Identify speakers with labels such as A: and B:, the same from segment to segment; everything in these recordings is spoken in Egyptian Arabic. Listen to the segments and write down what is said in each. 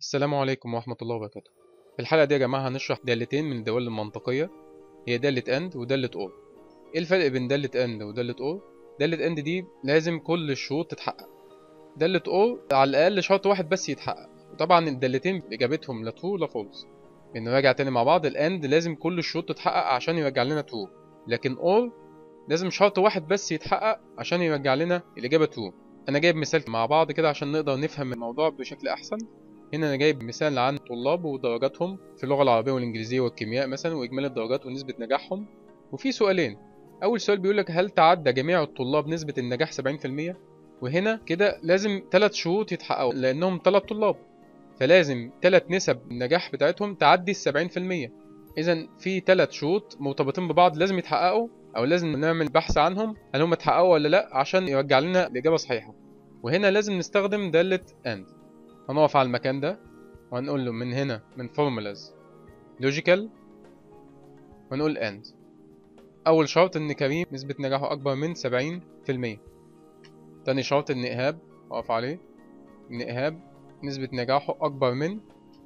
A: السلام عليكم ورحمة الله وبركاته في الحلقة دي يا جماعة هنشرح دالتين من الدوال المنطقية هي دالة AND ودالة OR ايه الفرق بين دالة AND ودالة OR؟ دالة AND دي لازم كل الشروط تتحقق دالة OR على الأقل شرط واحد بس يتحقق وطبعا الدالتين إجابتهم لا true لا false بنراجع تاني مع بعض الأند لازم كل الشروط تتحقق عشان يرجع لنا true لكن OR لازم شرط واحد بس يتحقق عشان يرجع لنا الإجابة true أنا جايب مثال مع بعض كده عشان نقدر نفهم الموضوع بشكل أحسن هنا انا جايب مثال عن طلاب ودرجاتهم في اللغه العربيه والانجليزيه والكيمياء مثلا واجمالي الدرجات ونسبه نجاحهم وفي سؤالين اول سؤال بيقول لك هل تعدى جميع الطلاب نسبه النجاح 70% وهنا كده لازم ثلاث شروط يتحققوا لانهم ثلاث طلاب فلازم ثلاث نسب النجاح بتاعتهم تعدي ال 70% اذا في ثلاث شروط مرتبطين ببعض لازم يتحققوا او لازم نعمل بحث عنهم هل هم اتحققوا ولا لا عشان يرجع لنا الاجابه صحيحه وهنا لازم نستخدم داله and هنقف على المكان ده وهنقول له من هنا من formulas logical ونقول end أول شرط إن كريم نسبة نجاحه أكبر من سبعين في المية تاني شرط إن إيهاب أقف عليه إن إيهاب نسبة نجاحه أكبر من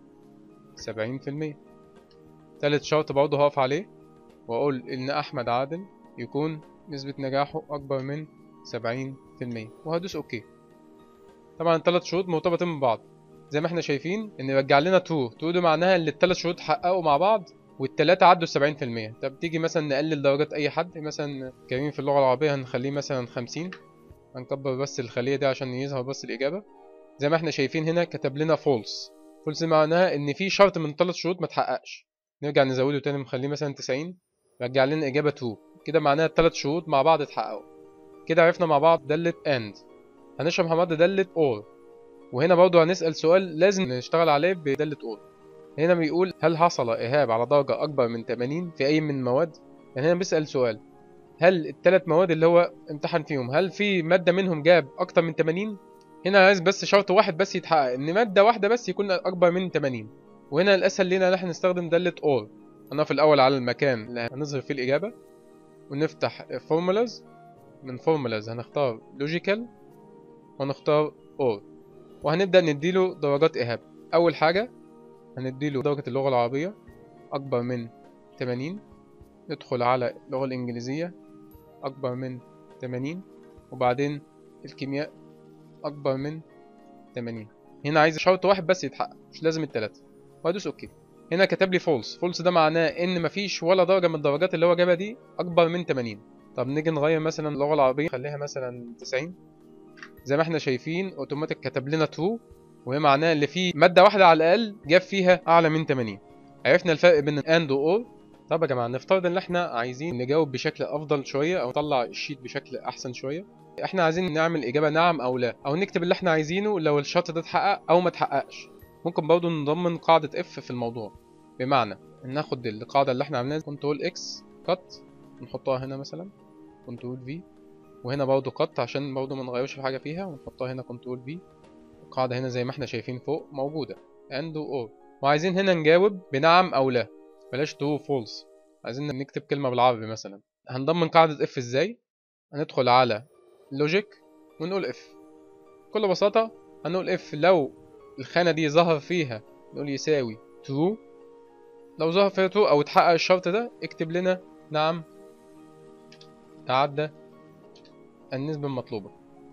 A: سبعين في المية تالت شرط برضه هقف عليه وأقول إن أحمد عادل يكون نسبة نجاحه أكبر من سبعين في المية وهدوس أوكي طبعا التلات شروط مرتبطين ببعض زي ما احنا شايفين ان يرجع لنا تو تو ده معناها ان الثلاث شروط حققوا مع بعض والتلاتة عدوا السبعين في المية طب تيجي مثلا نقلل درجات أي حد مثلا كريم في اللغة العربية هنخليه مثلا خمسين هنكبر بس الخلية دي عشان يظهر بس الإجابة زي ما احنا شايفين هنا كتب لنا فولس فولس معناها إن في شرط من ثلاث شروط ما اتحققش نرجع نزوده تاني نخليه مثلا تسعين رجع لنا إجابة تو كده معناها الثلاث شروط مع بعض اتحققوا كده عرفنا مع بعض دالة AND هنشرح مع بعض دالة OR وهنا برضو هنسأل سؤال لازم نشتغل عليه بدالة أور هنا بيقول هل حصل إيهاب على درجة أكبر من 80 في أي من المواد؟ يعني هنا بيسأل سؤال هل الثلاث مواد اللي هو امتحن فيهم هل في مادة منهم جاب أكتر من 80؟ هنا عايز بس شرط واحد بس يتحقق إن مادة واحدة بس يكون أكبر من 80 وهنا الأسهل لنا إن احنا نستخدم دالة أور هنقف الأول على المكان اللي هنظهر فيه الإجابة ونفتح formulas من formulas هنختار logical ونختار OR وهنبدأ نديله درجات إيهاب أول حاجة هنديله درجة اللغة العربية أكبر من 80 ندخل على اللغة الإنجليزية أكبر من 80 وبعدين الكيمياء أكبر من 80 هنا عايز شرط واحد بس يتحقق مش لازم التلاتة وهدوس أوكي هنا كتب لي فولس فولس ده معناه إن مفيش ولا درجة من الدرجات اللي هو جابها دي أكبر من 80 طب نيجي نغير مثلا اللغة العربية خليها مثلا 90 زي ما احنا شايفين اوتوماتيك كتب لنا ترو وهي معناها اللي فيه ماده واحده على الاقل جاب فيها اعلى من 80 عرفنا الفرق بين اند واور طب يا جماعه نفترض ان احنا عايزين نجاوب بشكل افضل شويه او نطلع الشيت بشكل احسن شويه احنا عايزين نعمل اجابه نعم او لا او نكتب اللي احنا عايزينه لو الشرط ده اتحقق او ما اتحققش ممكن برضه نضمن قاعده اف في الموضوع بمعنى ان ناخد القاعده اللي احنا عملناها كنترول اكس كات نحطها هنا مثلا كنترول في وهنا برضو قط عشان برضو ما نغيرش في حاجه فيها ونحطها هنا كنترول في القاعده هنا زي ما احنا شايفين فوق موجوده اند اور وعايزين هنا نجاوب بنعم او لا بلاش ترو فولس عايزين نكتب كلمه بالعربي مثلا هنضمن قاعده اف ازاي هندخل على لوجيك ونقول اف بكل بساطه هنقول اف لو الخانه دي ظهر فيها نقول يساوي ترو لو ظهر فيها ترو او اتحقق الشرط ده اكتب لنا نعم تعدى النسبة المطلوبة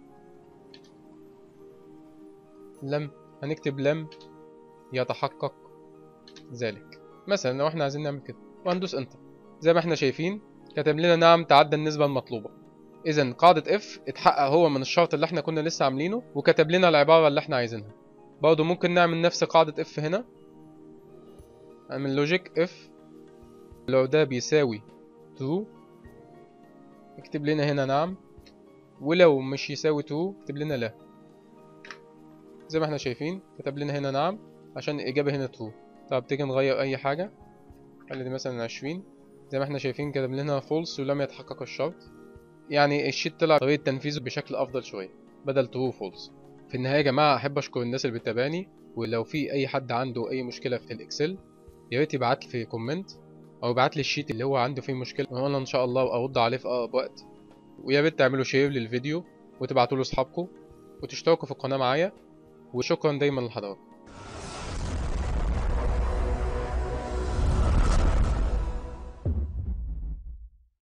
A: لم هنكتب لم يتحقق ذلك مثلا لو احنا عايزين نعمل كده وهندوس انتر زي ما احنا شايفين كتب لنا نعم تعدى النسبة المطلوبة اذا قاعدة اف اتحقق هو من الشرط اللي احنا كنا لسه عاملينه وكتب لنا العبارة اللي احنا عايزينها برضه ممكن نعمل نفس قاعدة اف هنا نعمل لوجيك اف لو ده بيساوي true اكتب لنا هنا نعم ولو مش يساوي 2 اكتب لنا لا زي ما احنا شايفين كتب لنا هنا نعم عشان الإجابة هنا 2 طب تيجي نغير أي حاجة خلي دي مثلا 20 زي ما احنا شايفين كتب لنا فولس ولم يتحقق الشرط يعني الشيت طلع طريقة تنفيذه بشكل أفضل شوية بدل ترو فولس في النهاية يا جماعة أحب أشكر الناس اللي بتتابعني ولو في أي حد عنده أي مشكلة في الإكسل يا ريت يبعت لي في كومنت أو يبعت لي الشيت اللي هو عنده فيه مشكلة وأنا إن شاء الله أرد عليه في أقرب وقت ويا ريت تعملوا شير للفيديو وتبعتوا له اصحابكم وتشتركوا في القناة معايا وشكرا دايما لحضراتكم